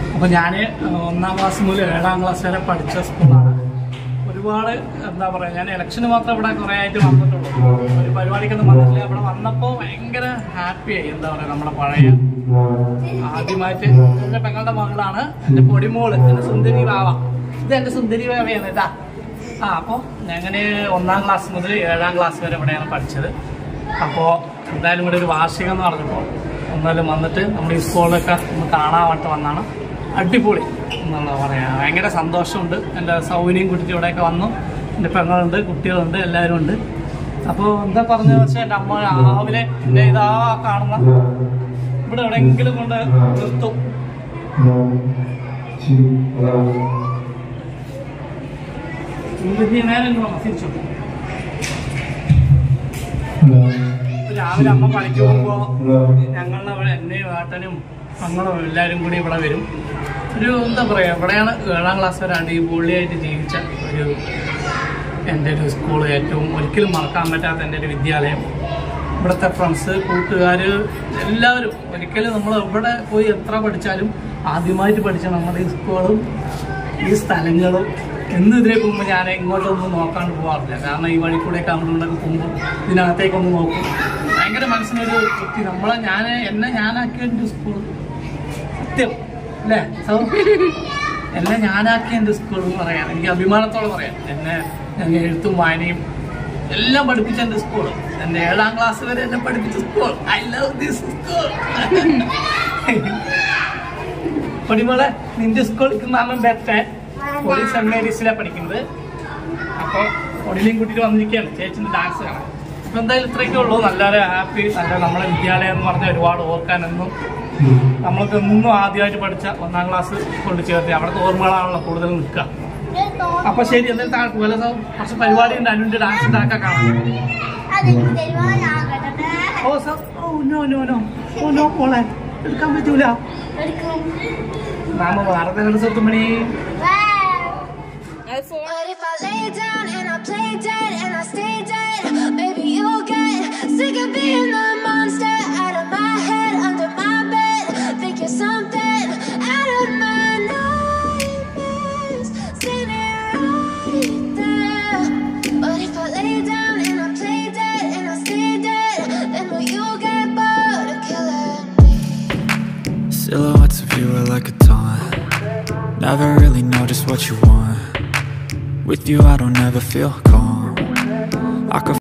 അപ്പോൾ ഞാൻ ഒന്നാം ക്ലാസ് മുതൽ ഏഴാം ക്ലാസ് വരെ പഠിച്ച സ്കൂളാണ് ഒരുപാട് എന്താ പറയുക ഞാൻ ഇലക്ഷന് മാത്രം ഇവിടെ കുറേ ആയിട്ട് വന്നിട്ടുള്ളൂ ഒരു പരിപാടിക്കൊന്നും വന്നിട്ടില്ല ഇവിടെ വന്നപ്പോൾ ഭയങ്കര ഹാപ്പിയായി എന്താ പറയുക നമ്മുടെ പഴയ ആദ്യമായിട്ട് എൻ്റെ പെങ്ങളുടെ മകളാണ് എൻ്റെ പൊടിമോള് എൻ്റെ സുന്ദരി വാവ ഇത് എൻ്റെ സുന്ദരി വാവയാണ് ഇതാ ആ അപ്പോൾ ഞങ്ങൾ ഒന്നാം ക്ലാസ് മുതൽ ഏഴാം ക്ലാസ് വരെ ഇവിടെയാണ് പഠിച്ചത് അപ്പോൾ എന്തായാലും ഇവിടെ ഒരു വാർഷികം എന്ന് പറഞ്ഞപ്പോൾ എന്നാലും വന്നിട്ട് നമ്മുടെ ഈ സ്കൂളിലൊക്കെ ഒന്ന് കാണാൻ വേണ്ടി വന്നാണ് അടിപൊളി എന്നുള്ള പറയാം ഭയങ്കര സന്തോഷമുണ്ട് എൻ്റെ സൗകര്യം കുട്ടിച്ച് ഇവിടെയൊക്കെ വന്നു എൻ്റെ പെങ്ങളുണ്ട് കുട്ടികളുണ്ട് എല്ലാവരും ഉണ്ട് അപ്പോൾ എന്താ പറഞ്ഞതെന്ന് വെച്ചാൽ എൻ്റെ അമ്മ രാവിലെ എൻ്റെ ഇതാ കാണുന്ന ഇവിടെ എവിടെയെങ്കിലും കൊണ്ട് നിർത്തും ഇംഗ്ലീഷ് നേരെ ഇങ്ങ് വന്നോ, തിരിച്ചു ഇപ്പൊ രാവിലെ അമ്മ പണിക്ക് പോകുമ്പോ ഞങ്ങളുടെ അവിടെ എന്നെയും ഏട്ടനും ഞങ്ങളും എല്ലാവരും കൂടി ഇവിടെ വരും ഒരു എന്താ പറയാ ഇവിടെയാണ് ഏഴാം ക്ലാസ് വരാണ്ട് ഈ പുള്ളിയായിട്ട് ജീവിച്ച ഒരു എൻ്റെ ഒരു സ്കൂൾ ഏറ്റവും ഒരിക്കലും മറക്കാൻ പറ്റാത്ത എൻ്റെ ഒരു വിദ്യാലയം ഇവിടുത്തെ ഫ്രണ്ട്സ് കൂട്ടുകാർ എല്ലാവരും ഒരിക്കലും നമ്മൾ എവിടെ പോയി എത്ര പഠിച്ചാലും ആദ്യമായിട്ട് പഠിച്ച നമ്മുടെ ഈ സ്കൂളും ഈ സ്ഥലങ്ങളും എന്നും ഇതിനെ പോകുമ്പോൾ ഞാൻ ഇങ്ങോട്ടൊന്നും നോക്കാണ്ട് പോകാറില്ല കാരണം ഈ വഴി കൂടെയൊക്കെ അങ്ങോട്ടും ഇങ്ങോട്ടൊക്കെ പോകുമ്പോൾ ഇതിനകത്തേക്കൊന്ന് നോക്കും ഭയങ്കര മനസ്സിനൊരു തൃപ്തി നമ്മളെ ഞാൻ എന്നെ ഞാനാക്കിയ എൻ്റെ സ്കൂൾ സത്യം അല്ലേ സൗ എന്നെ ഞാനാക്കിയ എൻ്റെ സ്കൂൾ എന്ന് പറയാം എനിക്ക് അഭിമാനത്തോടെ പറയാം എന്നെ ഞാൻ എഴുത്തും വായനയും എല്ലാം പഠിപ്പിച്ച എൻ്റെ സ്കൂൾ എൻ്റെ ഏഴാം ക്ലാസ് വരെ എന്നെ പഠിപ്പിച്ച school I love this school പൊടിമോളെ നിന്റെ സ്കൂളിൽ നിന്നാണ് ബെറ്റർ പൊടി സെന്റ് മേരീസിലാണ് പഠിക്കുന്നത് അപ്പോൾ പൊടിയിലും കൂട്ടിയിട്ട് വന്നിരിക്കുകയാണ് ചേച്ചിൻ്റെ ഡാൻസ് കാണാൻ അപ്പോൾ എന്തായാലും ഇത്രയൊക്കെ ഉള്ളൂ നല്ലൊരു ഹാപ്പി നല്ല നമ്മളെ വിദ്യാലയം എന്ന് പറഞ്ഞാൽ ഒരുപാട് ഓർക്കാനൊന്നും നമ്മൾക്ക് എന്നും ആദ്യമായിട്ട് പഠിച്ച ഒന്നാം ക്ലാസ് കൊണ്ട് ചേർത്തി അവിടുത്തെ ഓർമ്മകളാണല്ലോ കൂടുതൽ നിൽക്കുക അപ്പൊ ശരി എന്തായാലും താഴെ പോലെ കുറച്ച് പരിപാടി ഉണ്ട് അനുവിന്റെ ഡാൻസിന്റെ ആക്കാൻ കാണാം ഓ സാർ ഓ നോ നോ നോ ഓ നോ മോളെ എടുക്കാൻ പറ്റൂല നാമ വാർത്തകളുടെ സ്വത്തുമണി But if I lay down and I play dead and I stay dead, maybe you'll get sick of being the monster out of my head, under my bed. Think you're something out of my nightmares, standing right there. But if I lay down and I play dead and I stay dead, then will you get bored of killing me? Silhouettes of you are like a taunt. Never really know just what you want. With you, I don't ever feel calm. I could